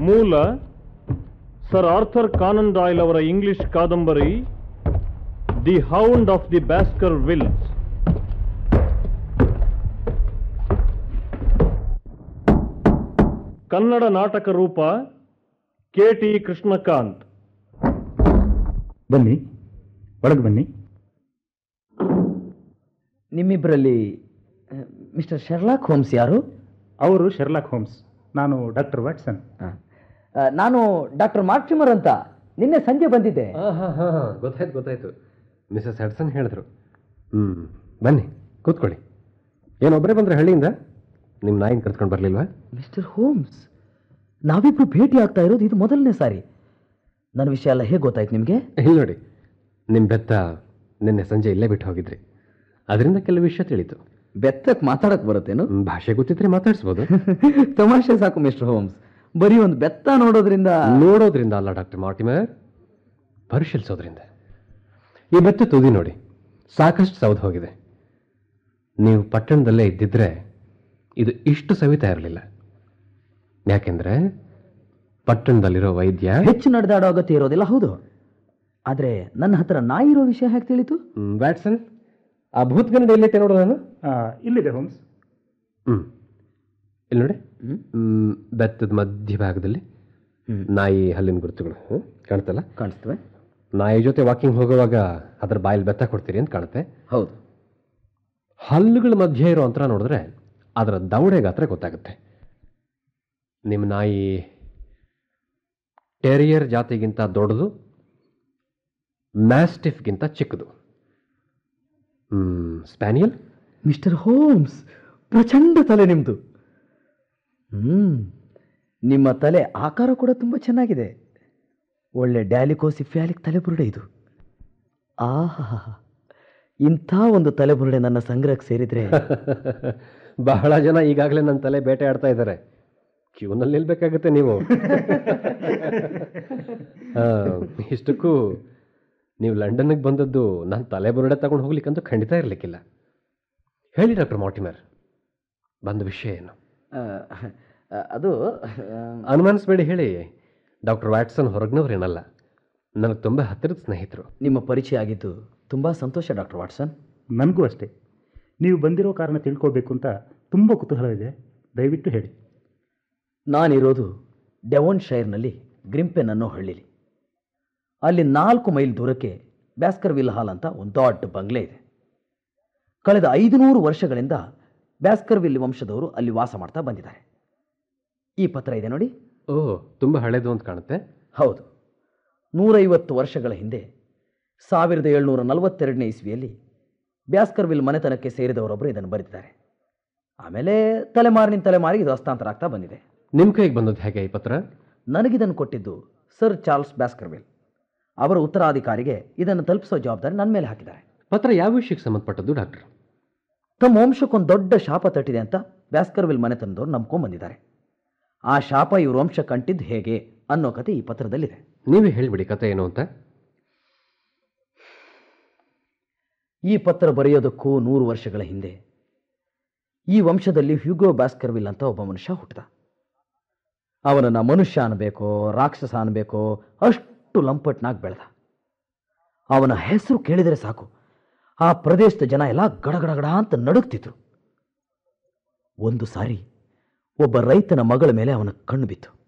ಮೂಲ sir Arthur Conan Doyle ಅವರ English ಕಾದಂಬರಿ the hound of the Baskervilles Kannada ನಾಟಕ ರೂಪ ಕೆ ಟಿ ಕೃಷ್ಣಕಾಂತ್ ಬನ್ನಿ ಒಳಗೆ ಬನ್ನಿ ನಿಮ್ಮಿಬ್ಬರಲ್ಲಿ ಮಿಸ್ಟರ್ ಶರ್ಲಾಕ್ ಹೋಮ್ಸ್ ಯಾರು ಅವರು ಶೆರ್ಲಾಕ್ ಹೋಮ್ಸ್ ನಾನು ಡಾಕ್ಟರ್ ವ್ಯಾಟ್ಸನ್ ಆ, ನಾನು ಡಾಕ್ಟರ್ ಮಾರ್ಟಿಮರ್ ಅಂತ ನಿನ್ನೆ ಸಂಜೆ ಬಂದಿದ್ದೆ ಹಾಂ ಹಾಂ ಹಾಂ ಗೊತ್ತಾಯ್ತು ಗೊತ್ತಾಯ್ತು ಮಿಸಸ್ ಹೆಡ್ಸನ್ ಹೇಳಿದ್ರು ಹ್ಞೂ ಬನ್ನಿ ಕೂತ್ಕೊಳ್ಳಿ ಏನೊಬ್ಬರೇ ಬಂದರೆ ಹಳ್ಳಿಯಿಂದ ನಿಮ್ಮ ನಾಯಿನ ಕರ್ತ್ಕೊಂಡು ಬರಲಿಲ್ವಾ ಮಿಸ್ಟರ್ ಹೋಮ್ಸ್ ನಾವಿಬ್ರು ಭೇಟಿ ಆಗ್ತಾ ಇರೋದು ಇದು ಮೊದಲನೇ ಸಾರಿ ನನ್ನ ವಿಷಯ ಎಲ್ಲ ಹೇಗೆ ಗೊತ್ತಾಯ್ತು ನಿಮಗೆ ಇಲ್ಲಿ ನೋಡಿ ನಿಮ್ಮ ಬೆತ್ತ ನಿನ್ನೆ ಸಂಜೆ ಇಲ್ಲೇ ಬಿಟ್ಟು ಹೋಗಿದ್ರಿ ಅದರಿಂದ ಕೆಲವು ವಿಷಯ ತಿಳಿತು ಬೆತ್ತಕ್ಕೆ ಮಾತಾಡಕ್ ಬರುತ್ತೇನು ಹ್ಮ್, ಭಾಷೆ ಗೊತ್ತಿದ್ರೆ ಮಾತಾಡಿಸ್ಬೋದು ತಮಾಷೆ ಸಾಕು ಮಿಸ್ಟರ್ ಹೋಮ್ಸ್ ಬರೀ ಒಂದು ಬೆತ್ತ ನೋಡೋದ್ರಿಂದ ನೋಡೋದ್ರಿಂದ ಅಲ್ಲ ಡಾಕ್ಟರ್ ಮಾರ್ಟಿಮರ್ ಪರಿಶೀಲಿಸೋದ್ರಿಂದ ಈ ಬೆತ್ತ ತುದಿ ನೋಡಿ ಸಾಕಷ್ಟು ಸೌದು ಹೋಗಿದೆ ನೀವು ಪಟ್ಟಣದಲ್ಲೇ ಇದ್ದಿದ್ರೆ ಇದು ಇಷ್ಟು ಸವಿತಾ ಇರಲಿಲ್ಲ ಯಾಕೆಂದ್ರೆ ಪಟ್ಟಣದಲ್ಲಿರೋ ವೈದ್ಯ ಹೆಚ್ಚು ನಡೆದಾಡೋ ಅಗತ್ಯ ಇರೋದಿಲ್ಲ ಹೌದು ಆದ್ರೆ ನನ್ನ ಹತ್ರ ನಾಯಿ ಇರೋ ವಿಷಯ ಹೇಗೆ ತಿಳಿತು ಹ್ಮ್, ವ್ಯಾಟ್ಸನ್ ಆ ಭೂತ್ಗನ್ನಡ ಎಲ್ಲೈತೆ ನೋಡು ನಾನು ಇಲ್ಲಿದೆ ಹೋಮ್ಸ್ ಹ್ಮ್ ಇಲ್ಲಿ ನೋಡಿ ಹ್ಮ್, ಬೆತ್ತದ ಮಧ್ಯಭಾಗದಲ್ಲಿ ನಾಯಿ ಹಲ್ಲಿನ ಗುರುತುಗಳು ಹ್ಮ್, ಕಾಣ್ತಲ್ಲ ಕಾಣಿಸ್ತವೆ ನಾಯಿ ಜೊತೆ ವಾಕಿಂಗ್ ಹೋಗುವಾಗ ಅದ್ರ ಬಾಯಲ್ಲಿ ಬೆತ್ತ ಕೊಡ್ತೀರಿ ಅಂತ ಕಾಣುತ್ತೆ ಹೌದು ಹಲ್ಲುಗಳ ಮಧ್ಯೆ ಇರೋ ಅಂತರ ನೋಡಿದ್ರೆ ಅದರ ದವಡೆ ಗಾತ್ರ ಗೊತ್ತಾಗುತ್ತೆ ನಿಮ್ಮ ನಾಯಿ ಟೆರಿಯರ್ ಜಾತಿಗಿಂತ ದೊಡ್ಡದು ಮ್ಯಾಸ್ಟಿಫ್ಗಿಂತ ಚಿಕ್ಕದು ಸ್ಪ್ಯಾನಿಯಲ್ ಮಿಸ್ಟರ್ ಹೋಮ್ಸ್ ಪ್ರಚಂಡ ತಲೆ ನಿಮ್ದು ಹ್ಮ್ ನಿಮ್ಮ ತಲೆ ಆಕಾರ ಕೂಡ ತುಂಬಾ ಚೆನ್ನಾಗಿದೆ ಒಳ್ಳೆ ಡ್ಯಾಲಿಕೋಸಿಫ್ಯಾಲಿಕ್ ತಲೆಬುರುಡೆ ಇದು ಆಹಾ ಇಂಥ ಒಂದು ತಲೆಬುರುಡೆ ನನ್ನ ಸಂಗ್ರಹಕ್ಕೆ ಸೇರಿದ್ರೆ ಬಹಳ ಜನ ಈಗಾಗಲೇ ನನ್ನ ತಲೆ ಬೇಟೆ ಆಡ್ತಾ ಇದ್ದಾರೆ ಕ್ಯೂನಲ್ಲಿ ನಿಲ್ಬೇಕಾಗುತ್ತೆ ನೀವು ಆ, ಇಷ್ಟಕ್ಕೂ ನೀವು ಲಂಡನ್ಗೆ ಬಂದದ್ದು ನಾನು ತಲೆ ಬುರುಡೆ ತಗೊಂಡು ಹೋಗ್ಲಿಕ್ಕಂತೂ ಖಂಡಿತ ಇರಲಿಕ್ಕಿಲ್ಲ ಹೇಳಿ ಡಾಕ್ಟರ್ ಮಾರ್ಟಿಮರ್ ಬಂದ ವಿಷಯ ಏನು ಆ, ಆ, ಅದು ಅನುಮಾನಿಸ್ಬೇಡಿ ಹೇಳಿ ಡಾಕ್ಟರ್ ವ್ಯಾಟ್ಸನ್ ಹೊರಗ್ನವ್ರೇನಲ್ಲ ನನಗೆ ತುಂಬ ಹತ್ತಿರದ ಸ್ನೇಹಿತರು ನಿಮ್ಮ ಪರಿಚಯ ಆಗಿದ್ದು ತುಂಬಾ ಸಂತೋಷ ಡಾಕ್ಟರ್ ವಾಟ್ಸನ್ ನನಗೂ ಅಷ್ಟೇ ನೀವು ಬಂದಿರೋ ಕಾರಣ ತಿಳ್ಕೊಳ್ಬೇಕು ಅಂತ ತುಂಬ ಕುತೂಹಲ ಇದೆ ದಯವಿಟ್ಟು ಹೇಳಿ ನಾನಿರೋದು ಡೆವೋನ್ ಶೈರ್ನಲ್ಲಿ ಗ್ರಿಂಪೆನ್ ಅನ್ನೋ ಹಳ್ಳಿಲಿ ಅಲ್ಲಿ ನಾಲ್ಕು ಮೈಲ್ ದೂರಕ್ಕೆ ಬ್ಯಾಸ್ಕರ್ವಿಲ್ ಹಾಲ್ ಅಂತ ಒಂದು ದೊಡ್ಡ ಬಂಗ್ಲೆ ಇದೆ ಕಳೆದ ಐದುನೂರು ವರ್ಷಗಳಿಂದ ಬ್ಯಾಸ್ಕರ್ವಿಲ್ ವಂಶದವರು ಅಲ್ಲಿ ವಾಸ ಮಾಡ್ತಾ ಬಂದಿದ್ದಾರೆ ಈ ಪತ್ರ ಇದೆ ನೋಡಿ ಓ ತುಂಬ ಹಳೇದು ಅಂತ ಕಾಣುತ್ತೆ ಹೌದು ನೂರೈವತ್ತು ವರ್ಷಗಳ ಹಿಂದೆ ಸಾವಿರದ ಏಳ್ನೂರ ನಲವತ್ತೆರಡನೇ ಇಸ್ವಿಯಲ್ಲಿ ಬ್ಯಾಸ್ಕರ್ವಿಲ್ ಮನೆತನಕ್ಕೆ ಸೇರಿದವರೊಬ್ಬರು ಇದನ್ನು ಬರೆದಿದ್ದಾರೆ ಆಮೇಲೆ ತಲೆಮಾರಿನ ತಲೆಮಾರಿಗೆ ಇದು ಹಸ್ತಾಂತರ ಆಗ್ತಾ ಬಂದಿದೆ ನಿಮ್ಮ ಕೈಗೆ ಬಂದದ್ದು ಹೇಗೆ ಈ ಪತ್ರ ನನಗಿದನ್ನು ಕೊಟ್ಟಿದ್ದು ಸರ್ ಚಾರ್ಲ್ಸ್ ಬ್ಯಾಸ್ಕರ್ವಿಲ್ ಅವರ ಉತ್ತರಾಧಿಕಾರಿಗೆ ಇದನ್ನು ತಲುಪಿಸೋ ಜವಾಬ್ದಾರಿ ನನ್ನ ಮೇಲೆ ಹಾಕಿದ್ದಾರೆ ಪತ್ರ ಯಾವ ವಿಷಯಕ್ಕೆ ಸಂಬಂಧಪಟ್ಟದ್ದು ಡಾಕ್ಟರ್ ತಮ್ಮ ವಂಶಕ್ಕೊಂದು ದೊಡ್ಡ ಶಾಪ ತಟ್ಟಿದೆ ಅಂತ ಬ್ಯಾಸ್ಕರ್ವಿಲ್ ಮನೆತನದವ್ರು ನಂಬ್ಕೊಂಡ್ಬಂದಿದ್ದಾರೆ ಆ ಶಾಪ ಇವ್ರ ವಂಶ ಕಂಟಿದ್ದು ಹೇಗೆ ಅನ್ನೋ ಕತೆ ಈ ಪತ್ರದಲ್ಲಿದೆ ನೀವೇ ಹೇಳಿಬಿಡಿ ಕತೆ ಏನು ಅಂತ ಈ ಪತ್ರ ಬರೆಯೋದಕ್ಕೂ ನೂರು ವರ್ಷಗಳ ಹಿಂದೆ ಈ ವಂಶದಲ್ಲಿ ಹ್ಯೂಗೋ ಬ್ಯಾಸ್ಕರ್ವಿಲ್ ಅಂತ ಒಬ್ಬ ಮನುಷ್ಯ ಹುಟ್ಟಿದ ಅವನನ್ನು ಮನುಷ್ಯ ಅನ್ಬೇಕೋ ರಾಕ್ಷಸ ಅನ್ಬೇಕೋ ಅಷ್ಟು ಲಂಪಟ್ನಾಗಿ ಬೆಳೆದ ಅವನ ಹೆಸರು ಕೇಳಿದರೆ ಸಾಕು ಆ ಪ್ರದೇಶದ ಜನ ಎಲ್ಲ ಗಡಗಡಗಡ ಅಂತ ನಡುಗ್ತಿದ್ರು ಒಂದು ಸಾರಿ ಒಬ್ಬ ರೈತನ ಮಗಳ ಮೇಲೆ ಅವನ ಕಣ್ಣು ಬಿತ್ತು